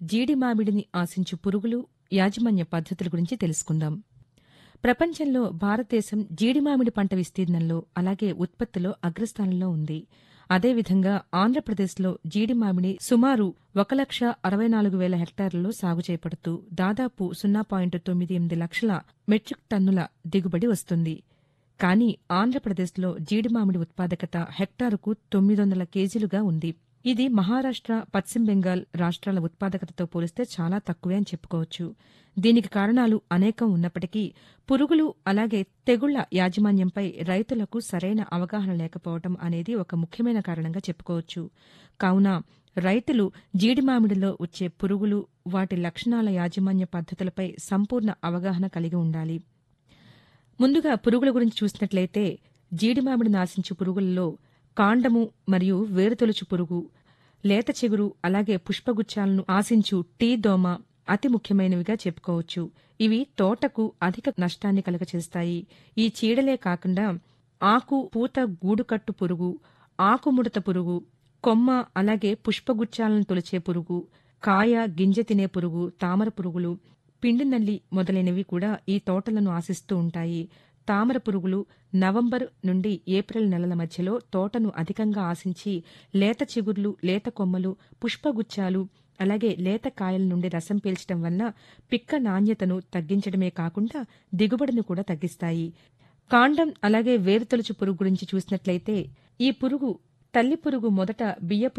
జీడి మామిడిని ఆశించు పురుగులు యాజమాన్య పద్ధతుల గురించి తెలుసుకుందాం ప్రపంచంలో భారతదేశం జీడి మామిడి పంట విస్తీర్ణంలో అలాగే ఉత్పత్తిలో అగ్రస్థానంలో ఉంది అదేవిధంగా ఆంధ్రప్రదేశ్లో జీడి మామిడి సుమారు ఒక లక్ష అరవై నాలుగు వేల హెక్టార్లలో సాగు చేపడుతూ దాదాపు సున్నా పాయింట్ తొమ్మిది ఎనిమిది లక్షల మెట్రిక్ టన్నుల దిగుబడి వస్తుంది కానీ ఆంధ్రప్రదేశ్లో జీడి మామిడి ఉత్పాదకత హెక్టారుకు తొమ్మిది వందల కేజీలుగా ఉంది ఇది మహారాష్ట్ర పశ్చిమ బెంగాల్ రాష్ట్రాల ఉత్పాదకతతో పోలిస్తే చాలా తక్కువే అని చెప్పుకోవచ్చు దీనికి కారణాలు అనేకం ఉన్నప్పటికీ పురుగులు అలాగే తెగుళ్ల యాజమాన్యంపై రైతులకు సరైన అవగాహన లేకపోవడం అనేది ఒక ముఖ్యమైన కారణంగా చెప్పుకోవచ్చు కావున రైతులు జీడి మామిడిలో వచ్చే పురుగులు వాటి లక్షణాల యాజమాన్య పద్ధతులపై సంపూర్ణ అవగాహన కలిగి ఉండాలి ముందుగా పురుగుల గురించి చూసినట్లయితే జీడి మామిడిని ఆశించే పురుగులలో కాండము మరియు వేరుతొలుచు పురుగు లేత చిగురు అలాగే పుష్పగుచ్చాలను ఆశించు టీ దోమ అతి ముఖ్యమైనవిగా చెప్పుకోవచ్చు ఇవి తోటకు అధిక నష్టాన్ని కలుగచేస్తాయి ఈ చీడలే కాకుండా ఆకు పూత గూడుకట్టు పురుగు ఆకుముడత పురుగు కొమ్మ అలాగే పుష్పగుచ్చాలను తొలిచే పురుగు కాయ గింజ తినే పురుగు తామర పురుగులు పిండి నల్లి మొదలైనవి కూడా ఈ తోటలను ఆశిస్తూ ఉంటాయి తామర పురుగులు నవంబర్ నుండి ఏప్రిల్ నెలల మధ్యలో తోటను అధికంగా ఆశించి లేత చిగుర్లు లేత కొమ్మలు పుష్పగుచ్చాలు అలాగే లేత కాయల నుండి రసం పీల్చడం వల్ల పిక్క నాణ్యతను తగ్గించడమే కాకుండా దిగుబడిని కూడా తగ్గిస్తాయి కాండం అలాగే వేరుతొలుచు పురుగు గురించి చూసినట్లయితే ఈ పురుగు తల్లి పురుగు మొదట బియ్యపు